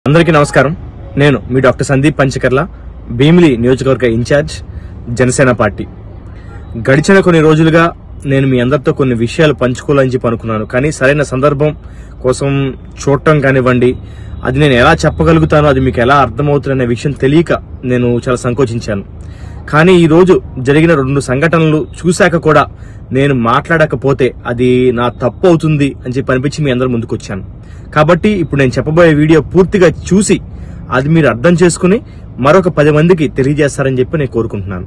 అందరికీ నమస్కారం నేను మీ డాక్టర్ సందీప్ పంచకర్ల భీమిలి నియోజకవర్గ ఇన్ఛార్జ్ జనసేన పార్టీ గడిచిన కొన్ని రోజులుగా నేను మీ అందరితో కొన్ని విషయాలు పంచుకోవాలని చెప్పి అనుకున్నాను కానీ సరైన సందర్భం కోసం చూడటం కానివ్వండి అది నేను ఎలా చెప్పగలుగుతానో అది మీకు ఎలా అర్థమవుతుందనే విషయం తెలియక నేను చాలా సంకోచించాను కానీ ఈ రోజు జరిగిన రెండు సంఘటనలు చూశాక కూడా నేను మాట్లాడకపోతే అది నా తప్పు అవుతుంది అని చెప్పి అనిపించి మీ అందరి ముందుకు వచ్చాను కాబట్టి ఇప్పుడు నేను చెప్పబోయే వీడియో పూర్తిగా చూసి అది మీరు అర్థం చేసుకుని మరొక పది మందికి తెలియజేస్తారని చెప్పి నేను కోరుకుంటున్నాను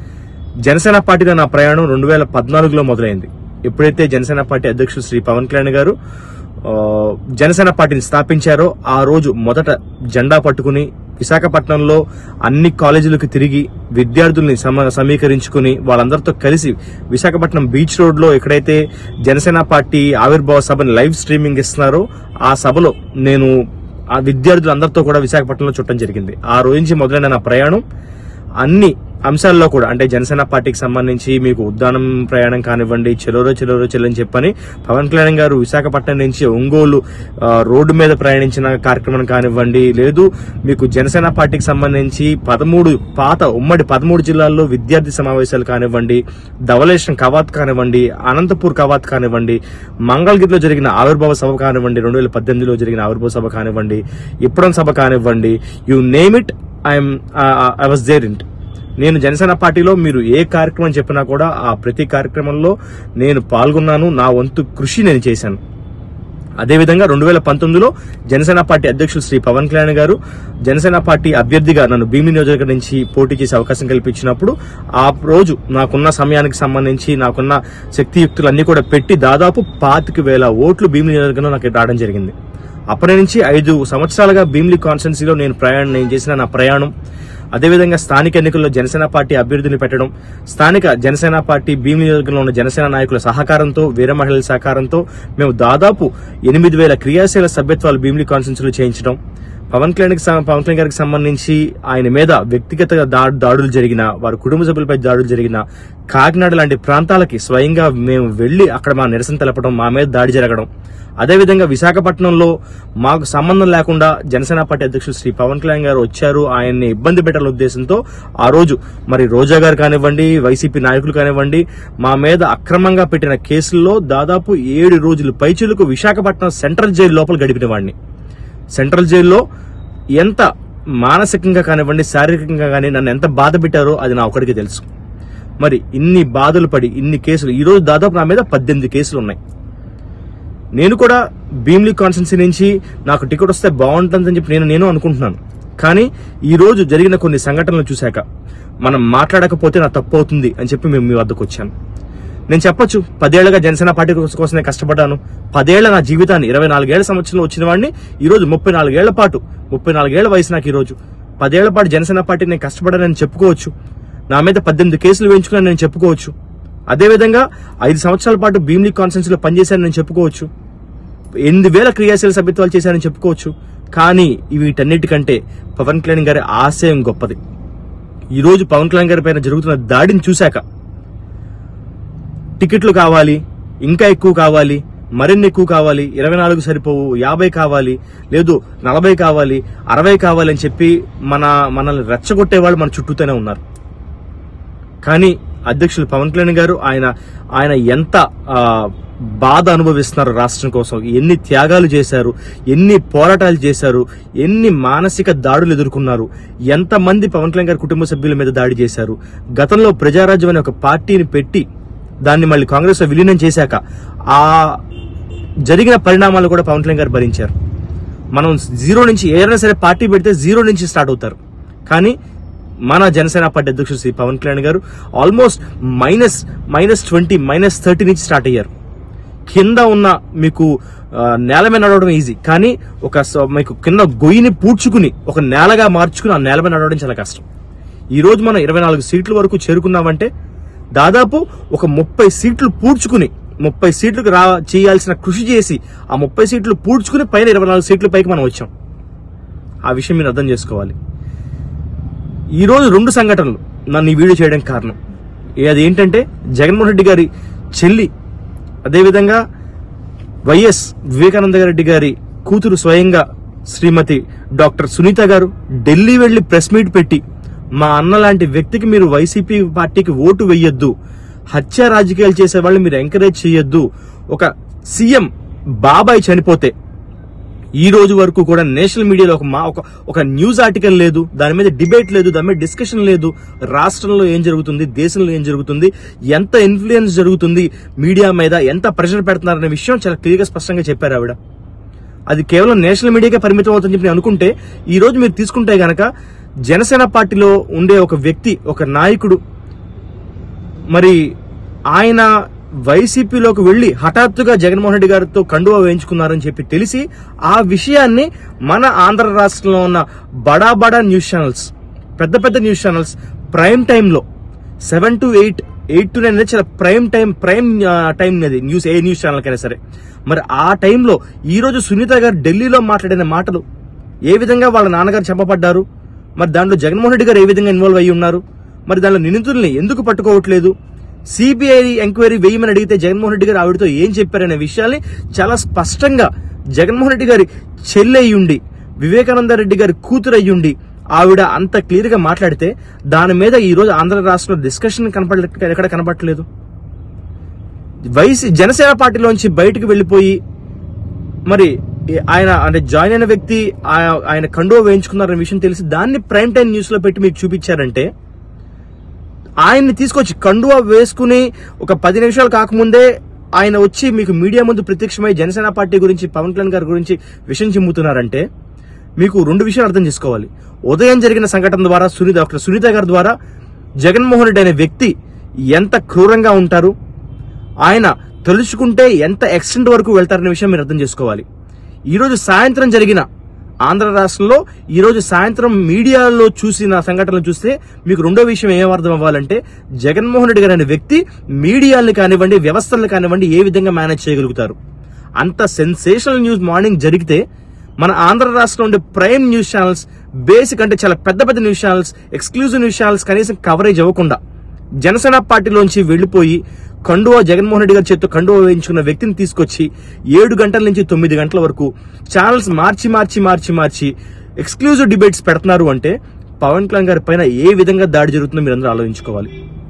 జనసేన పార్టీలో నా ప్రయాణం రెండు వేల పద్నాలుగులో మొదలైంది ఎప్పుడైతే జనసేన పార్టీ అధ్యక్షుడు శ్రీ పవన్ కళ్యాణ్ గారు ఆ, జనసేన పార్టీని స్థాపించారో ఆ రోజు మొదట జెండా పట్టుకుని విశాఖపట్నంలో అన్ని కాలేజీలకు తిరిగి విద్యార్థుల్ని సమ సమీకరించుకుని వాళ్ళందరితో కలిసి విశాఖపట్నం బీచ్ రోడ్ లో ఎక్కడైతే జనసేన పార్టీ ఆవిర్భావ సభని లైవ్ స్ట్రీమింగ్ ఇస్తున్నారో ఆ సభలో నేను ఆ విద్యార్థులందరితో కూడా విశాఖపట్నంలో చుట్టం జరిగింది ఆ రోజు నుంచి మొదలైన నా ప్రయాణం అన్ని అంశాల్లో కూడా అంటే జనసేన పార్టీకి సంబంధించి మీకు ఉద్దానం ప్రయాణం కానివ్వండి చెలోరో చెలోరో చెల్లని చెప్పని పవన్ కళ్యాణ్ గారు విశాఖపట్నం నుంచి ఒంగోలు ఆ, రోడ్డు మీద ప్రయాణించిన కార్యక్రమం కానివ్వండి లేదు మీకు జనసేన పార్టీకి సంబంధించి పదమూడు పాత ఉమ్మడి పదమూడు జిల్లాల్లో విద్యార్థి సమావేశాలు కానివ్వండి ధవలేశం కవాత్ కానివ్వండి అనంతపూర్ కవాత్ కానివ్వండి మంగళగిరిలో జరిగిన ఆవిర్భావ సభ కానివ్వండి రెండు వేల పద్దెనిమిదిలో జరిగిన ఆవిర్భావ సభ కానివ్వండి ఇప్పుడం సభ కానివ్వండి you name it I'm I was there in నేను జనసేన పార్టీలో మీరు ఏ కార్యక్రమం చెప్పినా కూడా ఆ ప్రతి కార్యక్రమంలో నేను పాల్గొన్నాను నా వంతు కృషి నేను చేశాను అదేవిధంగా రెండు వేల పంతొమ్మిదిలో జనసేన పార్టీ అధ్యక్షులు శ్రీ పవన్ కళ్యాణ్ గారు జనసేన పార్టీ అభ్యర్థిగా నన్ను భీమి నియోజకవర్గం నుంచి పోటీ చేసే అవకాశం కల్పించినప్పుడు ఆ రోజు నాకున్న సమయానికి సంబంధించి నాకున్న శక్తియుక్తులన్నీ కూడా పెట్టి దాదాపు పాతిక వేల ఓట్లు భీమి నియోజకవర్గంలో నాకు రావడం జరిగింది అప్పటి నుంచి ఐదు సంవత్సరాలుగా భీమిలి కాన్స్టెన్సీలో నేను ప్రయాణం నేను చేసిన నా ప్రయాణం అదేవిధంగా స్థానిక ఎన్నికల్లో జనసేన పార్టీ అభ్యర్థిని పెట్టడం స్థానిక జనసేన పార్టీ భీమిలి నియోజకవర్గంలో ఉన్న జనసేన నాయకుల సహకారంతో వీర మహిళల సహకారంతో మేము దాదాపు ఎనిమిది వేల క్రియాశీల సభ్యత్వాలు భీమిలి కాన్స్టెన్సీలో చేయించడం పవన్ కళ్యాణ్ పవన్ కళ్యాణ్ గారికి సంబంధించి ఆయన మీద వ్యక్తిగత దా- దాడులు జరిగిన వారి కుటుంబ సభ్యులపై దాడులు జరిగిన కాకినాడ లాంటి ప్రాంతాలకి స్వయంగా మేము వెళ్లి అక్కడ మా నిరసన తెలపడం మా మీద దాడి జరగడం అదేవిధంగా విశాఖపట్నంలో మాకు సంబంధం లేకుండా జనసేన పార్టీ అధ్యక్షుడు శ్రీ పవన్ కళ్యాణ్ గారు వచ్చారు ఆయన్ని ఇబ్బంది పెట్టాల ఉద్దేశంతో ఆ రోజు మరి రోజా గారు కానివ్వండి వైసీపీ నాయకులు కానివ్వండి మా మీద అక్రమంగా పెట్టిన కేసుల్లో దాదాపు ఏడు రోజులు పైచులకు విశాఖపట్నం సెంట్రల్ జైలు లోపల గడిపిన వాడిని సెంట్రల్ జైల్లో ఎంత మానసికంగా కానివ్వండి శారీరకంగా కానీ నన్ను ఎంత బాధ పెట్టారో అది నా ఒకడికి తెలుసు మరి ఇన్ని బాధలు పడి ఇన్ని కేసులు ఈ రోజు దాదాపు నా మీద పద్దెనిమిది కేసులు ఉన్నాయి నేను కూడా భీమ్లీ కాన్స్టెన్సీ నుంచి నాకు టికెట్ వస్తే బాగుంటుందని చెప్పి నేను నేను అనుకుంటున్నాను కానీ ఈ రోజు జరిగిన కొన్ని సంఘటనలు చూశాక మనం మాట్లాడకపోతే నా తప్పు అవుతుంది అని చెప్పి మేము మీ వద్దకు వచ్చాను నేను చెప్పొచ్చు పదేళ్లుగా జనసేన పార్టీ కోసం- కోసమే కష్టపడ్డాను పదేళ్ల నా జీవితాన్ని ఇరవై నాలుగేళ్ల సంవత్సరంలో వచ్చిన వాడిని ఈ రోజు ముప్పై నాలుగేళ్ల పాటు ముప్పై నాలుగేళ్ల వయసు నాకు ఈ రోజు పదేళ్ల పాటు జనసేన పార్టీ నేను కష్టపడ్డానని చెప్పుకోవచ్చు నా మీద పద్దెనిమిది కేసులు వేయించుకుని నేను చెప్పుకోవచ్చు అదేవిధంగా ఐదు సంవత్సరాల పాటు భీమ్లీ కాన్ఫరెన్స్ లో పనిచేశానని నేను చెప్పుకోవచ్చు ఎనిమిది వేల క్రియాశీల సభ్యత్వాలు చేశానని చెప్పుకోవచ్చు కానీ వీటన్నిటికంటే పవన్ కళ్యాణ్ గారి ఆశయం గొప్పది ఈ రోజు పవన్ కళ్యాణ్ గారి పైన జరుగుతున్న దాడిని చూశాక టికెట్లు కావాలి ఇంకా ఎక్కువ కావాలి మరిన్ని ఎక్కువ కావాలి ఇరవై నాలుగు సరిపోవు యాభై కావాలి లేదు నలభై కావాలి అరవై కావాలి అని చెప్పి మన మనల్ని రెచ్చగొట్టే వాళ్ళు మన చుట్టూతోనే ఉన్నారు కానీ అధ్యక్షులు పవన్ కళ్యాణ్ గారు ఆయన ఆయన ఎంత ఆ, బాధ అనుభవిస్తున్నారు రాష్ట్రం కోసం ఎన్ని త్యాగాలు చేశారు ఎన్ని పోరాటాలు చేశారు ఎన్ని మానసిక దాడులు ఎదుర్కొన్నారు ఎంతమంది పవన్ కళ్యాణ్ గారి కుటుంబ సభ్యుల మీద దాడి చేశారు గతంలో ప్రజారాజ్యం అనే ఒక పార్టీని పెట్టి దాన్ని మళ్ళీ కాంగ్రెస్ లో విలీనం చేశాక ఆ జరిగిన పరిణామాలు కూడా పవన్ కళ్యాణ్ గారు భరించారు మనం జీరో నుంచి ఏదైనా సరే పార్టీ పెడితే జీరో నుంచి స్టార్ట్ అవుతారు కానీ మన జనసేన పార్టీ అధ్యక్షుడు శ్రీ పవన్ కళ్యాణ్ గారు almost minus minus twenty minus thirty నుంచి స్టార్ట్ అయ్యారు కింద ఉన్న మీకు ఆ, నేల మీద నడవడం ఈజీ కానీ ఒక స- మీకు కింద గొయ్యిని పూడ్చుకుని ఒక నేలగా మార్చుకుని ఆ నేల మీద నడవడం చాలా కష్టం ఈ రోజు మనం ఇరవై నాలుగు సీట్ల వరకు చేరుకున్నామంటే దాదాపు ఒక ముప్పై సీట్లు పూడ్చుకుని ముప్పై సీట్లకు రా చేయాల్సిన కృషి చేసి ఆ ముప్పై సీట్లు పూడ్చుకుని పైన ఇరవై నాలుగు సీట్ల పైకి మనం వచ్చాం ఆ విషయం మీరు అర్థం చేసుకోవాలి ఈ రోజు రెండు సంఘటనలు నన్ను ఈ వీడియో చేయడానికి కారణం ఏ- అది ఏంటంటే జగన్మోహన్ రెడ్డి గారి చెల్లి అదేవిధంగా వైఎస్ వివేకానంద రెడ్డి గారి కూతురు స్వయంగా శ్రీమతి డాక్టర్ సునీత గారు ఢిల్లీ వెళ్లి ప్రెస్ మీట్ పెట్టి మా అన్న లాంటి వ్యక్తికి మీరు వైసీపీ పార్టీకి ఓటు వెయ్యొద్దు హత్య రాజకీయాలు చేసే వాళ్ళని మీరు ఎంకరేజ్ చేయొద్దు ఒక సీఎం బాబాయ్ చనిపోతే ఈ రోజు వరకు కూడా నేషనల్ మీడియాలో ఒక మా ఒక ఒక న్యూస్ ఆర్టికల్ లేదు దాని మీద డిబేట్ లేదు దాని మీద డిస్కషన్ లేదు రాష్ట్రంలో ఏం జరుగుతుంది దేశంలో ఏం జరుగుతుంది ఎంత ఇన్ఫ్లుయెన్స్ జరుగుతుంది మీడియా మీద ఎంత ప్రెషర్ పెడుతున్నారనే విషయం చాలా క్లియర్గా స్పష్టంగా చెప్పారు ఆవిడ అది కేవలం నేషనల్ మీడియాకే పరిమితం అవుతుందని చెప్పి నేను అనుకుంటే ఈ రోజు మీరు తీసుకుంటే గనక జనసేన పార్టీలో ఉండే ఒక వ్యక్తి ఒక నాయకుడు మరి ఆయన వైసీపీలోకి వెళ్లి హఠాత్తుగా జగన్మోహన్ రెడ్డి గారితో కండువా వేయించుకున్నారని చెప్పి తెలిసి ఆ విషయాన్ని మన ఆంధ్ర రాష్ట్రంలో ఉన్న బడా బడా న్యూస్ ఛానల్స్ పెద్ద పెద్ద న్యూస్ ఛానల్స్ ప్రైమ్ టైంలో seven to eight eight to nine అనేది చాలా ప్రైమ్ టైం ప్రైమ్ ఆ, టైం అది న్యూస్ ఏ న్యూస్ ఛానల్ కైనా సరే మరి ఆ టైంలో ఈ రోజు సునీత గారు ఢిల్లీలో మాట్లాడిన మాటలు ఏ విధంగా వాళ్ళ నాన్నగారు చంపబడ్డారు మరి దాంట్లో జగన్మోహన్ రెడ్డి గారు ఏ విధంగా ఇన్వాల్వ్ అయ్యి ఉన్నారు మరి దాంట్లో నిందితుల్ని ఎందుకు పట్టుకోవట్లేదు సిబిఐ ఎంక్వైరీ వేయమని అడిగితే జగన్మోహన్ రెడ్డి గారు ఆవిడతో ఏం చెప్పారనే విషయాల్ని చాలా స్పష్టంగా జగన్మోహన్ రెడ్డి గారి చెల్లి అయ్యుండి వివేకానంద రెడ్డి గారి కూతురు అయ్యుండి ఆవిడ అంత క్లియర్ గా మాట్లాడితే దాని మీద ఈ రోజు ఆంధ్ర రాష్ట్రంలో డిస్కషన్ కనపడ ఎక్కడ కనపడట్లేదు వైసీ జనసేన పార్టీలోంచి బయటకు వెళ్ళిపోయి మరి ఆయన అంటే జాయిన్ అయిన వ్యక్తి ఆ- ఆయన కండువ వేయించుకున్నారనే విషయం తెలిసి దాన్ని ప్రైమ్ టైం న్యూస్ లో పెట్టి మీకు చూపించారంటే ఆయన్ని తీసుకొచ్చి కండువా వేసుకుని ఒక పది నిమిషాలు కాకముందే ఆయన వచ్చి మీకు మీడియా ముందు ప్రత్యక్షమై జనసేన పార్టీ గురించి పవన్ కళ్యాణ్ గారి గురించి విషయం చిమ్ముతున్నారంటే మీకు రెండు విషయాలు అర్థం చేసుకోవాలి ఉదయం జరిగిన సంఘటన ద్వారా సునీత డాక్టర్ సునీత గారి ద్వారా జగన్మోహన్ రెడ్డి అనే వ్యక్తి ఎంత క్రూరంగా ఉంటారు ఆయన తలుచుకుంటే ఎంత ఎక్స్టెంట్ వరకు వెళ్తారనే విషయం మీరు అర్థం చేసుకోవాలి ఈ రోజు సాయంత్రం జరిగిన ఆంధ్ర రాష్ట్రంలో ఈ రోజు సాయంత్రం మీడియాలో చూసిన సంఘటనలు చూస్తే మీకు రెండో విషయం ఏం అర్థం అవ్వాలంటే జగన్మోహన్ రెడ్డి గారు అనే వ్యక్తి మీడియాని కానివ్వండి వ్యవస్థలను కానివ్వండి ఏ విధంగా మేనేజ్ చేయగలుగుతారు అంత సెన్సేషనల్ న్యూస్ మార్నింగ్ జరిగితే మన ఆంధ్ర రాష్ట్రంలో ఉండే ప్రైమ్ న్యూస్ ఛానల్స్ బేసిక్ అంటే చాలా పెద్ద పెద్ద news channels exclusive news channels కనీసం కవరేజ్ అవ్వకుండా జనసేన పార్టీలోంచి వెళ్లిపోయి కండువా జగన్మోహన్ రెడ్డి గారి చేతితో కండువా వేయించుకున్న వ్యక్తిని తీసుకొచ్చి ఏడు గంటల నుంచి తొమ్మిది గంటల వరకు ఛానల్స్ మార్చి మార్చి మార్చి మార్చి ఎక్స్క్లూజివ్ డిబేట్స్ పెడుతున్నారు అంటే పవన్ కళ్యాణ్ గారి పైన ఏ విధంగా దాడి జరుగుతుందో మీరు అందరూ ఆలోచించుకోవాలి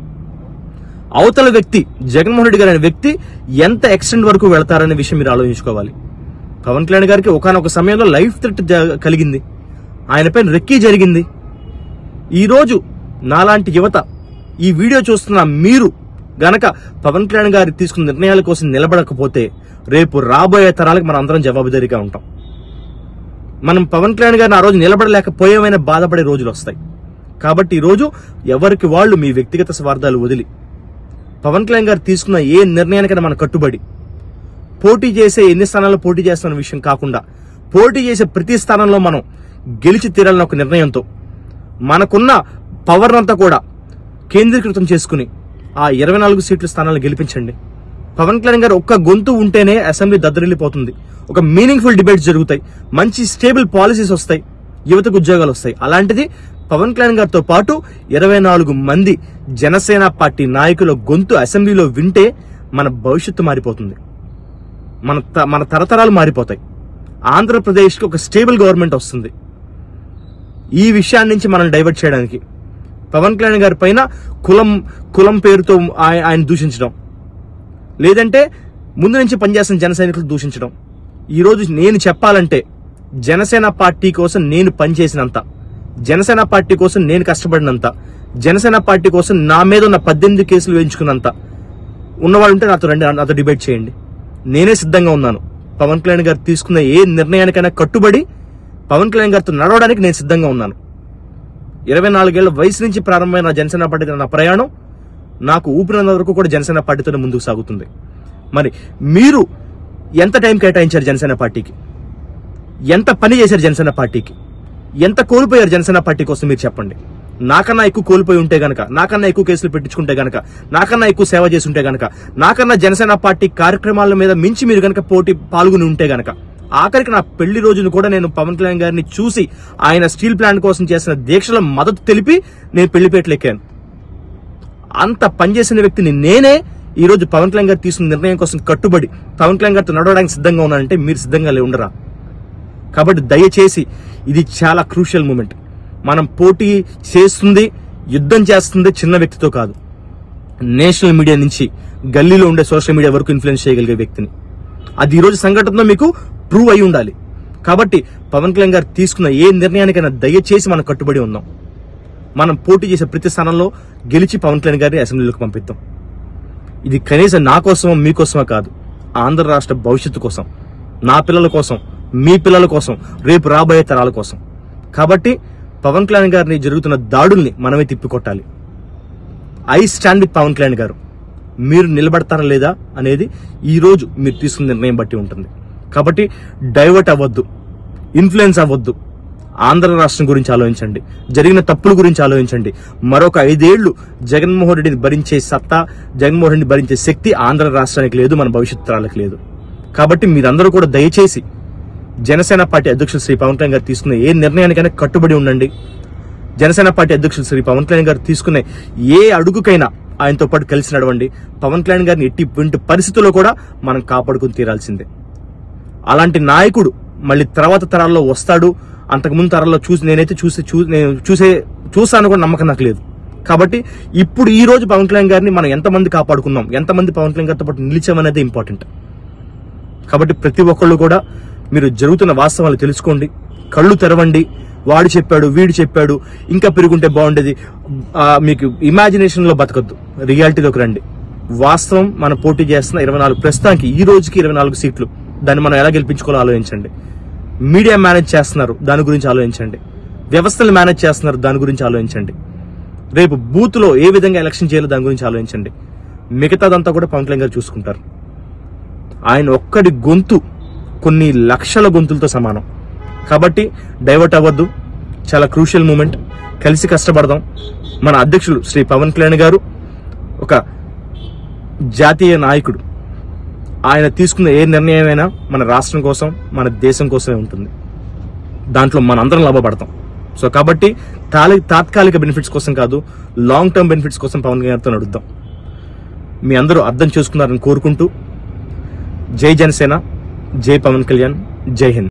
అవతల వ్యక్తి జగన్మోహన్ రెడ్డి గారి అనే వ్యక్తి ఎంత ఎక్స్టెంట్ వరకు వెళ్తారనే విషయం మీరు ఆలోచించుకోవాలి పవన్ కళ్యాణ్ గారికి ఒకనొక సమయంలో లైఫ్ థ్రెట్ జ- కలిగింది ఆయనపై రెక్కీ జరిగింది ఈ రోజు నాలాంటి యువత ఈ వీడియో చూస్తున్న మీరు గనక పవన్ కళ్యాణ్ గారి తీసుకున్న నిర్ణయాల కోసం నిలబడకపోతే రేపు రాబోయే తరాలకు మనం అందరం జవాబుదారీగా ఉంటాం మనం పవన్ కళ్యాణ్ గారిని ఆ రోజు నిలబడలేకపోయామైనా బాధపడే రోజులు వస్తాయి కాబట్టి ఈ రోజు ఎవరికి వాళ్ళు మీ వ్యక్తిగత స్వార్థాలు వదిలి పవన్ కళ్యాణ్ గారు తీసుకున్న ఏ నిర్ణయానికైనా మనం కట్టుబడి పోటీ చేసే ఎన్ని స్థానాల్లో పోటీ చేస్తున్న విషయం కాకుండా పోటీ చేసే ప్రతి స్థానంలో మనం గెలిచి తీరాలని ఒక నిర్ణయంతో మనకున్న పవర్ అంతా కూడా కేంద్రీకృతం చేసుకుని ఆ ఇరవై నాలుగు సీట్ల స్థానాలు గెలిపించండి పవన్ కళ్యాణ్ గారు ఒక్క గొంతు ఉంటేనే అసెంబ్లీ దద్దరిల్లిపోతుంది ఒక మీనింగ్ఫుల్ డిబేట్స్ జరుగుతాయి మంచి స్టేబుల్ పాలసీస్ వస్తాయి యువతకు ఉద్యోగాలు వస్తాయి అలాంటిది పవన్ కళ్యాణ్ గారితో పాటు ఇరవై నాలుగు మంది జనసేన పార్టీ నాయకుల గొంతు అసెంబ్లీలో వింటే మన భవిష్యత్తు మారిపోతుంది మన త- మన తరతరాలు మారిపోతాయి ఆంధ్రప్రదేశ్కి ఒక స్టేబుల్ గవర్నమెంట్ వస్తుంది ఈ విషయాన్ని నుంచి మనల్ని డైవర్ట్ చేయడానికి పవన్ కళ్యాణ్ గారి పైన కులం కులం పేరుతో ఆయ- ఆయన దూషించడం లేదంటే ముందు నుంచి పనిచేస్తున్న జన సైనికులు దూషించడం ఈ రోజు నేను చెప్పాలంటే జనసేన పార్టీ కోసం నేను పనిచేసినంత జనసేన పార్టీ కోసం నేను కష్టపడినంత జనసేన పార్టీ కోసం నా మీద ఉన్న పద్దెనిమిది కేసులు వేయించుకున్నంత ఉన్నవాళ్ళు ఉంటే నాతో రండి నాతో డిబేట్ చేయండి నేనే సిద్ధంగా ఉన్నాను పవన్ కళ్యాణ్ గారు తీసుకున్న ఏ నిర్ణయానికైనా కట్టుబడి పవన్ కళ్యాణ్ గారితో నడవడానికి నేను సిద్ధంగా ఉన్నాను ఇరవై నాలుగేళ్ల వయసు నుంచి ప్రారంభమైన నా జనసేన పార్టీతో నా ప్రయాణం నాకు ఊపిరినంత వరకు కూడా జనసేన పార్టీతోనే ముందుకు సాగుతుంది మరి మీరు ఎంత టైం కేటాయించారు జనసేన పార్టీకి ఎంత పని చేశారు జనసేన పార్టీకి ఎంత కోల్పోయారు జనసేన పార్టీ కోసం మీరు చెప్పండి నాకన్నా ఎక్కువ కోల్పోయి ఉంటే గనక నాకన్నా ఎక్కువ కేసులు పెట్టించుకుంటే గనక నాకన్నా ఎక్కువ సేవ చేసి ఉంటే గనక నాకన్నా జనసేన పార్టీ కార్యక్రమాల మీద మించి మీరు గనక పోటీ పాల్గొని ఉంటే గనక ఆఖరికి నా పెళ్లి రోజును కూడా నేను పవన్ కళ్యాణ్ గారిని చూసి ఆయన స్టీల్ ప్లాంట్ కోసం చేసిన దీక్షల మద్దతు తెలిపి నేను పెళ్లిపేటలు ఎక్కాను అంత పనిచేసిన వ్యక్తిని నేనే ఈ రోజు పవన్ కళ్యాణ్ గారు తీసుకున్న నిర్ణయం కోసం కట్టుబడి పవన్ కళ్యాణ్ గారితో నడవడానికి సిద్ధంగా ఉన్నానంటే మీరు సిద్ధంగా లే ఉండరా కాబట్టి దయచేసి ఇది చాలా క్రూషియల్ మూమెంట్ మనం పోటీ చేస్తుంది యుద్ధం చేస్తుంది చిన్న వ్యక్తితో కాదు నేషనల్ మీడియా నుంచి గల్లీలో ఉండే సోషల్ మీడియా వరకు ఇన్ఫ్లుయెన్స్ చేయగలిగే వ్యక్తిని అది ఈ రోజు సంఘటనలో మీకు ప్రూవ్ అయి ఉండాలి కాబట్టి పవన్ కళ్యాణ్ గారు తీసుకున్న ఏ నిర్ణయానికైనా దయచేసి మనం కట్టుబడి ఉందాం మనం పోటీ చేసే ప్రతి స్థానంలో గెలిచి పవన్ కళ్యాణ్ గారిని అసెంబ్లీలోకి పంపిద్దాం ఇది కనీసం నా కోసమో మీకోసమో కాదు ఆంధ్ర రాష్ట్ర భవిష్యత్తు కోసం నా పిల్లల కోసం మీ పిల్లల కోసం రేపు రాబోయే తరాల కోసం కాబట్టి పవన్ కళ్యాణ్ గారిని జరుగుతున్న దాడుల్ని మనమే తిప్పికొట్టాలి I stand with Pavan Kalyan గారు మీరు నిలబడతారా లేదా అనేది ఈ రోజు మీరు తీసుకున్న నిర్ణయం బట్టి ఉంటుంది కాబట్టి డైవర్ట్ అవ్వద్దు ఇన్ఫ్లుయెన్స్ అవ్వద్దు ఆంధ్ర రాష్ట్రం గురించి ఆలోచించండి జరిగిన తప్పుల గురించి ఆలోచించండి మరొక ఐదేళ్లు జగన్మోహన్ రెడ్డిని భరించే సత్తా జగన్మోహన్ రెడ్డిని భరించే శక్తి ఆంధ్ర రాష్ట్రానికి లేదు మన భవిష్యత్తు తరాలకు లేదు కాబట్టి మీరందరూ కూడా దయచేసి జనసేన పార్టీ అధ్యక్షులు శ్రీ పవన్ కళ్యాణ్ గారు తీసుకున్న ఏ నిర్ణయానికైనా కట్టుబడి ఉండండి జనసేన పార్టీ అధ్యక్షులు శ్రీ పవన్ కళ్యాణ్ గారు తీసుకునే ఏ అడుగుకైనా ఆయనతో పాటు కలిసి నడవండి పవన్ కళ్యాణ్ గారిని ఎట్టి వంటి పరిస్థితుల్లో కూడా మనం కాపాడుకుని తీరాల్సిందే అలాంటి నాయకుడు మళ్ళీ తర్వాత తరాల్లో వస్తాడు అంతకుముందు తరాల్లో చూసి నేనైతే చూసి చూ నేను చూసే చూసాను కూడా నమ్మకం నాకు లేదు కాబట్టి ఇప్పుడు ఈ రోజు పవన్ కళ్యాణ్ గారిని మనం ఎంతమంది కాపాడుకున్నాం ఎంతమంది పవన్ కళ్యాణ్ గారితో పాటు నిలిచామనేది ఇంపార్టెంట్ కాబట్టి ప్రతి ఒక్కళ్ళు కూడా మీరు జరుగుతున్న వాస్తవాలు తెలుసుకోండి కళ్ళు తెరవండి వాడు చెప్పాడు వీడు చెప్పాడు ఇంకా పెరుగుంటే బాగుండేది ఆ, మీకు ఇమాజినేషన్ లో బతకద్దు రియాలిటీలోకి రండి వాస్తవం మనం పోటీ చేస్తున్న ఇరవై నాలుగు ప్రస్తుతానికి ఈ రోజుకి ఇరవై నాలుగు సీట్లు దాన్ని మనం ఎలా గెలిపించుకోవాలో ఆలోచించండి మీడియా మేనేజ్ చేస్తున్నారు దాని గురించి ఆలోచించండి వ్యవస్థలు మేనేజ్ చేస్తున్నారు దాని గురించి ఆలోచించండి రేపు బూత్ లో ఏ విధంగా ఎలక్షన్ చేయాలో దాని గురించి ఆలోచించండి మిగతాదంతా కూడా పవన్ కళ్యాణ్ గారు చూసుకుంటారు ఆయన ఒక్కడి గొంతు కొన్ని లక్షల గొంతులతో సమానం కాబట్టి డైవర్ట్ అవ్వద్దు చాలా క్రూషియల్ మూమెంట్ కలిసి కష్టపడదాం మన అధ్యక్షులు శ్రీ పవన్ కళ్యాణ్ గారు ఒక జాతీయ నాయకుడు ఆయన తీసుకున్న ఏ నిర్ణయమైనా మన రాష్ట్రం కోసం మన దేశం కోసమే ఉంటుంది దాంట్లో మనందరం లాభపడతాం సో కాబట్టి తాలి- తాత్కాలిక బెనిఫిట్స్ కోసం కాదు లాంగ్ టర్మ్ బెనిఫిట్స్ కోసం పవన్ కళ్యాణ్ గారితో నడుద్దాం మీ అందరూ అర్థం చేసుకున్నారని కోరుకుంటూ జై జనసేన జై పవన్ కళ్యాణ్ జై హింద్